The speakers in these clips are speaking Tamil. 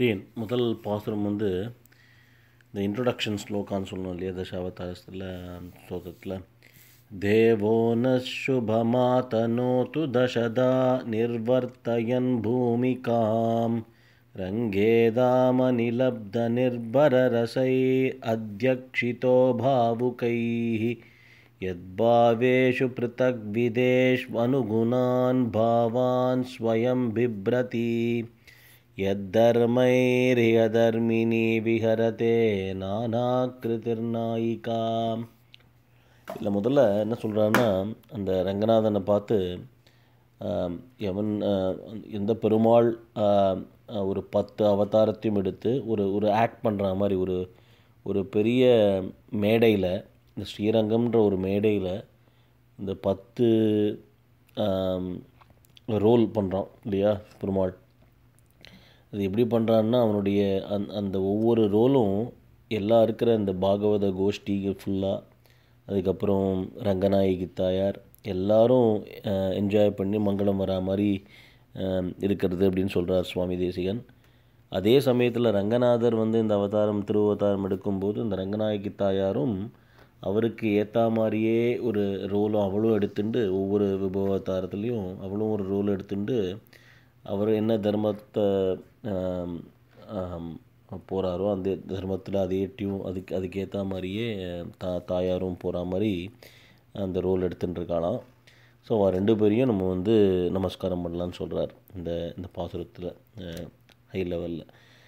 அப்படின் முதல் பாசுரம் வந்து இந்த இன்ட்ரொடக்ஷன் ஸ்லோகான்னு சொல்லணும் இல்லையா தசாவதாரத்தில் ஸ்லோகத்தில் தேவோ ந சுபமாதனோது தசதா நிர்வர்த்தயன் பூமிகாம் रङ्गेदामनिलब्धनिर्भररसै अध्यक्षितो भावुकैः यद्भावेषु पृथग्विदेष्वनुगुणान् भावान् स्वयं बिभ्रति यद्धर्मैर्यधर्मिणी विहरते நானாக்கிருதிர்நாயிகா இல்லை முதல்ல என்ன சொல்கிறான்னா அந்த ரங்கநாதனை பார்த்து எவன் எந்த பெருமாள் ஒரு பத்து அவதாரத்தையும் எடுத்து ஒரு ஒரு ஆக்ட் பண்ணுற மாதிரி ஒரு ஒரு பெரிய மேடையில் இந்த ஸ்ரீரங்கம்ன்ற ஒரு மேடையில் இந்த பத்து ரோல் பண்ணுறான் இல்லையா பெருமாள் அது எப்படி பண்ணுறான்னா அவனுடைய அந் அந்த ஒவ்வொரு ரோலும் எல்லா இருக்கிற இந்த பாகவத கோஷ்டி ஃபுல்லாக அதுக்கப்புறம் ரங்கநாயகி தாயார் எல்லாரும் என்ஜாய் பண்ணி மங்களம் வரா மாதிரி இருக்கிறது அப்படின்னு சொல்கிறார் சுவாமி தேசிகன் அதே சமயத்தில் ரங்கநாதர் வந்து இந்த அவதாரம் திருவதாரம் எடுக்கும்போது இந்த ரங்கநாயகி தாயாரும் அவருக்கு ஏற்ற மாதிரியே ஒரு ரோலும் அவளும் எடுத்துட்டு ஒவ்வொரு விபவதாரத்துலேயும் அவளும் ஒரு ரோல் எடுத்துட்டு அவர் என்ன தர்மத்தை போகிறாரோ அந்த தர்மத்தில் அதே டியூ அதுக்கு அதுக்கேற்ற மாதிரியே தா தாயாரும் போகிற மாதிரி அந்த ரோல் எடுத்துட்டுருக்காளாம் ஸோ அவள் ரெண்டு பேரையும் நம்ம வந்து நமஸ்காரம் பண்ணலான்னு சொல்கிறார் இந்த இந்த பாசுரத்தில் ஹை லெவலில்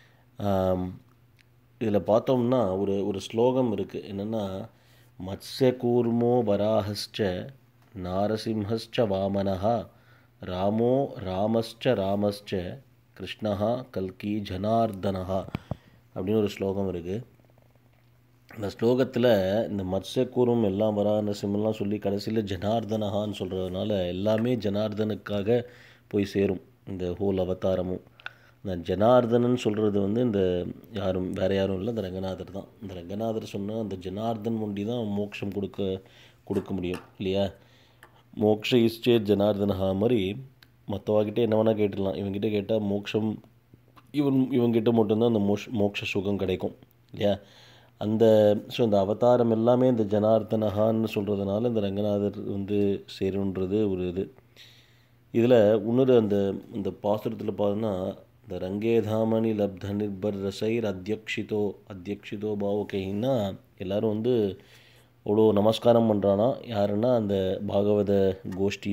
இதில் பார்த்தோம்னா ஒரு ஒரு ஸ்லோகம் இருக்குது என்னென்னா மத்ஸ்ய கூர்மோ வராஹஸ்ச நாரசிம்ஹஸ்ச வாமனஹா ராமோ ராமஸ்ச ராமஸ்ச கிருஷ்ணஹா கல்கி ஜனார்தனஹா அப்படின்னு ஒரு ஸ்லோகம் இருக்குது இந்த ஸ்லோகத்தில் இந்த மத்ஸ்யக்கூரம் எல்லாம் வரா நரசிம்மெல்லாம் சொல்லி கடைசியில் ஜனார்தனஹான்னு சொல்கிறதுனால எல்லாமே ஜனார்தனுக்காக போய் சேரும் இந்த ஹோல் அவதாரமும் இந்த ஜனார்தனன் சொல்கிறது வந்து இந்த யாரும் வேறு யாரும் இல்லை இந்த ரங்கநாதர் தான் இந்த ரங்கநாதர் சொன்ன அந்த ஜனார்தன் ஒண்டி தான் மோட்சம் கொடுக்க கொடுக்க முடியும் இல்லையா மோக்ஷ இஷ்டே ஜனார்தனஹா மாதிரி மற்றவாகிட்டே என்ன வேணால் கேட்டுடலாம் இவங்ககிட்ட கேட்டால் மோட்சம் இவன் இவங்ககிட்ட மட்டும்தான் அந்த மோஷ் மோட்ச சுகம் கிடைக்கும் இல்லையா அந்த ஸோ இந்த அவதாரம் எல்லாமே இந்த ஜனார்தனஹான்னு சொல்கிறதுனால இந்த ரங்கநாதர் வந்து சேருன்றது ஒரு இது இதில் இன்னொரு அந்த இந்த பாசுரத்தில் பார்த்தோன்னா இந்த ரங்கேதாமணி லப்த நிர்பர் ரசைர் அத்தியக்ஷிதோ அத்தியக்ஷிதோ பாவகைன்னா எல்லோரும் வந்து அவ்வளோ நமஸ்காரம் பண்ணுறானா யாருன்னா அந்த பாகவத கோஷ்டி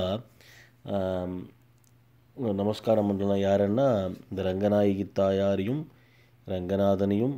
ஃபுல்லாக நமஸ்காரம் பண்ணுறனா யாருன்னா இந்த ரங்கநாயகி தாயாரையும் ரங்கநாதனையும்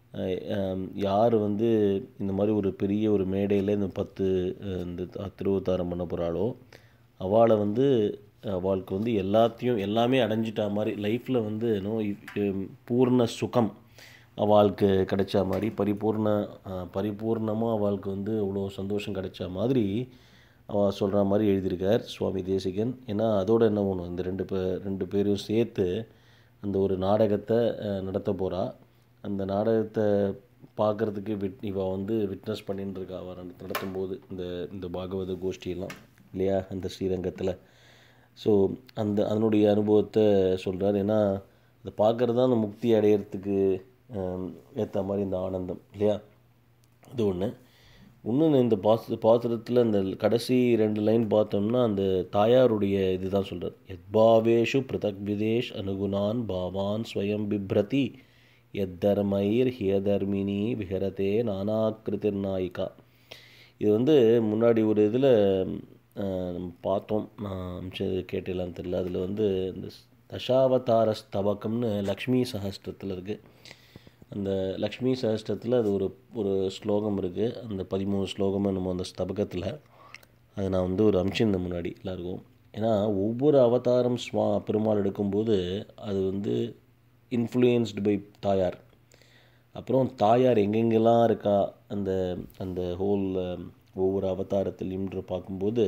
யார் வந்து இந்த மாதிரி ஒரு பெரிய ஒரு மேடையில் இந்த பத்து இந்த திருவத்தாரம் பண்ண போகிறாளோ அவளை வந்து அவளுக்கு வந்து எல்லாத்தையும் எல்லாமே அடைஞ்சிட்டா மாதிரி லைஃப்பில் வந்து நோ பூர்ண சுகம் அவளுக்கு கிடைச்ச மாதிரி பரிபூர்ண பரிபூர்ணமாக அவளுக்கு வந்து அவ்வளோ சந்தோஷம் கிடைச்ச மாதிரி அவள் சொல்கிற மாதிரி எழுதியிருக்கார் சுவாமி தேசிகன் ஏன்னா அதோடு என்ன ஒன்று இந்த ரெண்டு பே ரெண்டு பேரையும் சேர்த்து அந்த ஒரு நாடகத்தை நடத்த போகிறா அந்த நாடகத்தை பார்க்குறதுக்கு விட் இவள் வந்து விட்னஸ் பண்ணின்னு இருக்கா அவள் நடத்தும்போது இந்த இந்த பாகவத கோஷ்டியெல்லாம் இல்லையா அந்த ஸ்ரீரங்கத்தில் ஸோ அந்த அதனுடைய அனுபவத்தை சொல்கிறார் ஏன்னா அதை பார்க்குறது தான் அந்த முக்தி அடையிறதுக்கு ஏற்ற மாதிரி இந்த ஆனந்தம் இல்லையா இது ஒன்று இன்னொன்று இந்த பாச பாத்திரத்தில் இந்த கடைசி ரெண்டு லைன் பார்த்தோம்னா அந்த தாயாருடைய இதுதான் சொல்கிறார் எத்பாவேஷு பிருதக் விதேஷ் அனுகுணான் பாவான் ஸ்வயம் பிப்ரதி எத்தர்மைர் ஹியதர்மினி விஹரதே நானாக்கிருதிர் நாயிகா இது வந்து முன்னாடி ஒரு இதில் பார்த்தோம் நான் அமிச்சது கேட்டலான்னு தெரியல அதில் வந்து இந்த தசாவதார ஸ்தபகம்னு லக்ஷ்மி சஹஸ்திரத்தில் இருக்குது அந்த லக்ஷ்மி சஹஸ்திரத்தில் அது ஒரு ஒரு ஸ்லோகம் இருக்குது அந்த பதிமூணு ஸ்லோகமும் நம்ம அந்த ஸ்தபகத்தில் அது நான் வந்து ஒரு அமிச்சிருந்தேன் முன்னாடி எல்லாருக்கும் ஏன்னா ஒவ்வொரு அவதாரம் ஸ்வா பெருமாள் எடுக்கும்போது அது வந்து இன்ஃப்ளூயன்ஸ்டு பை தாயார் அப்புறம் தாயார் எங்கெங்கெல்லாம் இருக்கா அந்த அந்த ஹோல் ஒவ்வொரு அவதாரத்திலையும்ன்ற பார்க்கும்போது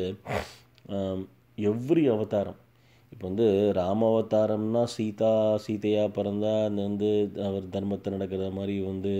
எவ்ரி அவதாரம் இப்போ வந்து ராம அவதாரம்னா சீதா சீதையாக பிறந்தா அந்த வந்து அவர் தர்மத்தை நடக்கிற மாதிரி வந்து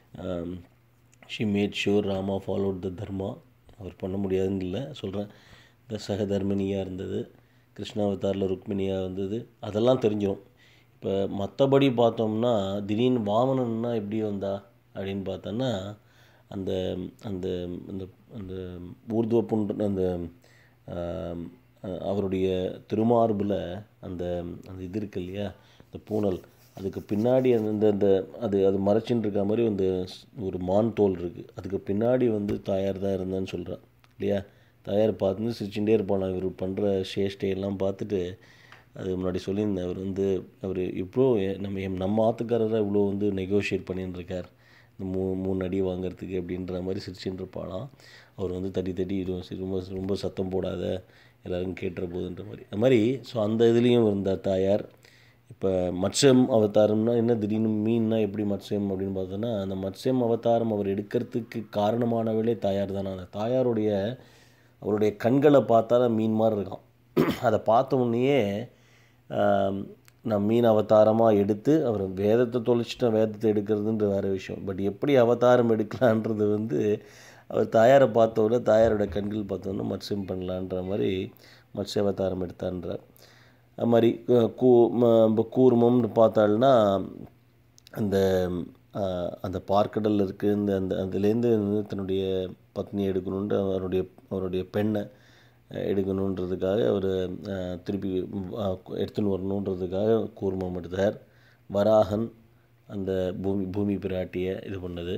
she made sure Rama followed the dharma அவர் பண்ண முடியாதுன்னு இல்லை சொல்கிறேன் இந்த சகதர்மினியாக இருந்தது கிருஷ்ணாவதாரில் ருக்மிணியாக இருந்தது அதெல்லாம் தெரிஞ்சிடும் இப்போ மற்றபடி பார்த்தோம்னா திடீர்னு வாமனன்னா எப்படி வந்தா அப்படின்னு பார்த்தோன்னா அந்த அந்த அந்த அந்த ஊர்துவ புண்ட அந்த ஆம், அஹ், அவருடைய திருமார்பில் அந்த அந்த இது இருக்கு இல்லையா அந்த பூனல் அதுக்கு பின்னாடி அந்த இந்த- இந்த அது அது மறைச்சின்னு இருக்க மாதிரி அந்த ஸ்- ஒரு மான் தோல் இருக்குது அதுக்கு பின்னாடி வந்து தாயார் தான் இருந்தான்னு சொல்கிறான் இல்லையா தாயார் பார்த்து சிரிச்சுட்டே இருப்பான் இவர் பண்ணுற சேஷ்டையெல்லாம் பார்த்துட்டு அது முன்னாடி சொல்லியிருந்தேன் அவர் வந்து அவர் இவ்வளோ நம்ம எம் நம்ம ஆத்துக்காரரை இவ்வளோ வந்து நெகோஷியேட் பண்ணின்னு இருக்கார் இந்த மூ மூணு அடி வாங்குறதுக்கு அப்படின்ற மாதிரி சிரிச்சுட்டு இருப்பாளாம் அவர் வந்து தட்டி தட்டி இது சரி, ரொம்ப ரொம்ப சத்தம் போடாத எல்லாரும் கேட்டுற போதுன்ற மாதிரி அது மாதிரி ஸோ அந்த இதுலேயும் இருந்தார் தாயார் இப்போ மத்ஸ்யம் அவதாரம்னா என்ன திடீர்னு மீன்னா எப்படி மத்ஸ்யம் அப்படின்னு பார்த்தோன்னா அந்த மத்ஸ்யம் அவதாரம் அவர் எடுக்கிறதுக்கு காரணமானவளே தாயார் தானே அந்த தாயாருடைய அவருடைய கண்களை பார்த்தா மீன் மாதிரி இருக்கான் அதை பார்த்த உடனேயே ஆம், நான் மீன் அவதாரமாக எடுத்து அவர் வேதத்தை தொலைச்சிட்டு வேதத்தை எடுக்கிறதுன்ற வேறு விஷயம் பட் எப்படி அவதாரம் எடுக்கலான்றது வந்து அவர் தாயாரை பார்த்தோட தாயாரோட கண்கள் பார்த்தோன்னா மத்ஸ்யம் பண்ணலான்ற மாதிரி மத்ஸ்ய அவதாரம் எடுத்தான்றார் அது மாதிரி அஹ், கூ ம- இப்போ கூர்மம்னு பார்த்தாள்னா அந்த அஹ், அந்த பார்க்கடலில் இருக்கு இந்த அந்த அதுலேருந்து வந்து தன்னுடைய பத்னி எடுக்கணுன்ட்டு அவருடைய அவருடைய பெண்ணை அஹ், எடுக்கணுன்றதுக்காக அவர் திருப்பி அஹ், எடுத்துன்னு வரணுன்றதுக்காக கூர்மம் எடுத்தார் வராகன் அந்த பூமி பூமி பிராட்டியை இது பண்ணது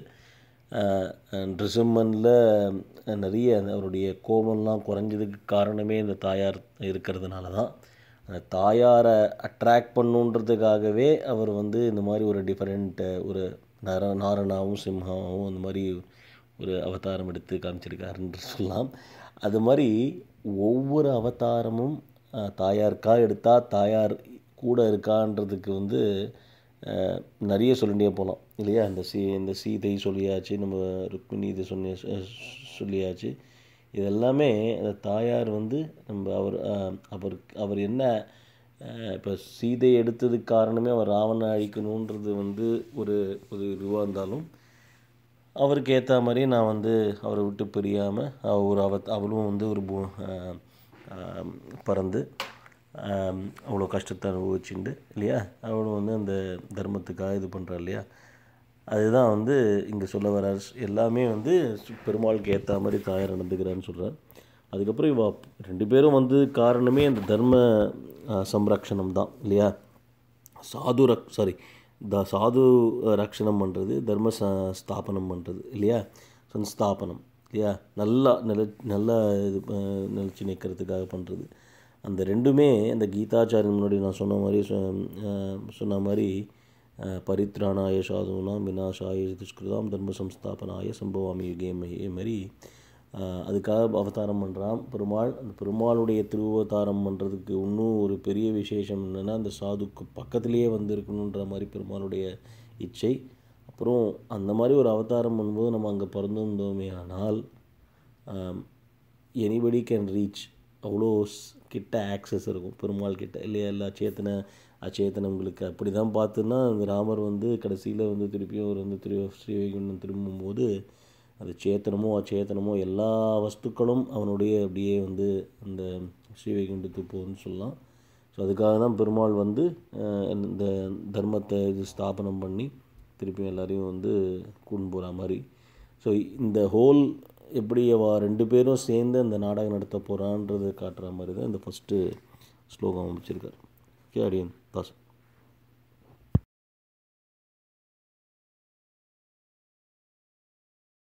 ரிசம்மனில் நிறைய அந்த அவருடைய கோபம்லாம் குறைஞ்சதுக்கு காரணமே இந்த தாயார் இருக்கிறதுனால தான் அந்த தாயாரை அட்ராக்ட் பண்ணுன்றதுக்காகவே அவர் வந்து இந்த மாதிரி ஒரு டிஃப்ரெண்ட் ஒரு நர நாரணாவும் சிம்ஹாவும் அந்த மாதிரி ஒரு அவதாரம் எடுத்து காமிச்சிருக்காருன்னு சொல்லலாம் அது மாதிரி ஒவ்வொரு அவதாரமும் அஹ், தாயாருக்கா எடுத்தால் தாயார் கூட இருக்கான்றதுக்கு வந்து அஹ், நிறைய சொல்லிட்டே போகலாம் இல்லையா இந்த சீ இந்த சீதை சொல்லியாச்சு நம்ம ருக்மிணி இது சொன்ன சொல்லியாச்சு இது எல்லாமே அந்த தாயார் வந்து நம்ம அவர் அஹ், அவர் அவர் என்ன இப்போ சீதை எடுத்ததுக்கு காரணமே அவர் ராவணனை அழிக்கணுன்றது வந்து ஒரு ஒரு இதுவாக இருந்தாலும் அவருக்கு ஏற்ற மாதிரி நான் வந்து அவரை விட்டு பிரியாமல் ஒரு அவ அவளும் வந்து ஒரு பூ ஆஹ் ஆஹ் பிறந்து ஆஹ் அவ்வளோ கஷ்டத்தை அனுபவிச்சுண்டு இல்லையா அவளும் வந்து அந்த தர்மத்துக்காக இது பண்ணுறா இல்லையா அதுதான் வந்து இங்கே சொல்ல வர எல்லாமே வந்து சு- பெருமாளுக்கு ஏற்ற மாதிரி தாயார் நடந்துக்கிறான்னு சொல்கிறார் அதுக்கப்புறம் இவ ரெண்டு பேரும் வந்து காரணமே அந்த தர்ம ஆஹ் சம்ரக்ஷணம் தான் இல்லையா சாது ரக் சாரி த சாது ரக்ஷணம் பண்ணுறது தர்ம ச ஸ்தாபனம் பண்ணுறது இல்லையா சன்ஸ்தாபனம் இல்லையா நல்லா நில நல்லா இது அஹ், நிலைச்சு நிற்கிறதுக்காக பண்ணுறது அந்த ரெண்டுமே அந்த கீதாச்சாரியன் முன்னாடி நான் சொன்ன மாதிரி சொ- அஹ், சொன்ன மாதிரி அஹ், பரித்ராணாய சாதுனாம் விநாசாய துஷ்கிருதாம் தர்ம சம்ஸ்தாபனாய சம்பவாமி யுகே மஹே மாதிரி ஆஹ் அதுக்காக அவதாரம் பண்ணுறான் பெருமாள் அந்த பெருமாளுடைய திருவதாரம் பண்ணுறதுக்கு இன்னும் ஒரு பெரிய விசேஷம் என்னென்னா அந்த சாதுக்கு பக்கத்திலேயே வந்து இருக்கணுன்ற மாதிரி பெருமாளுடைய இச்சை அப்புறம் அந்த மாதிரி ஒரு அவதாரம் பண்ணும்போது நம்ம அங்கே பிறந்திருந்தோமே ஆனால் எனிபடி கேன் ரீச் அவ்வளோ ஸ்- கிட்ட ஆக்சஸ் இருக்கும் பெருமாள் கிட்ட இல்லையா எல்லா சேத்தன அச்சேத்தனங்களுக்கு அப்படி தான் பார்த்துன்னா அந்த ராமர் வந்து கடைசியில் வந்து திருப்பியும் அவர் வந்து திரு ஸ்ரீவைகுண்டம் திரும்பும்போது அது சேத்தனமோ அச்சேத்தனமோ எல்லா வஸ்துக்களும் அவனுடைய அப்படியே வந்து அந்த ஸ்ரீவைகுண்டத்துக்கு போகுதுன்னு சொல்லலாம் ஸோ அதுக்காக தான் பெருமாள் வந்து அஹ், இந்த தர்மத்தை இது ஸ்தாபனம் பண்ணி திருப்பியும் எல்லாரையும் வந்து கூண்டு போகிற மாதிரி ஸோ இந்த ஹோல் எப்படி அவ ரெண்டு பேரும் சேர்ந்து அந்த நாடகம் நடத்த போகிறான்றதை காட்டுற மாதிரி தான் இந்த ஃபஸ்ட்டு ஸ்லோகம் அமைச்சிருக்கார் ஓகே அடியன் தாஸ்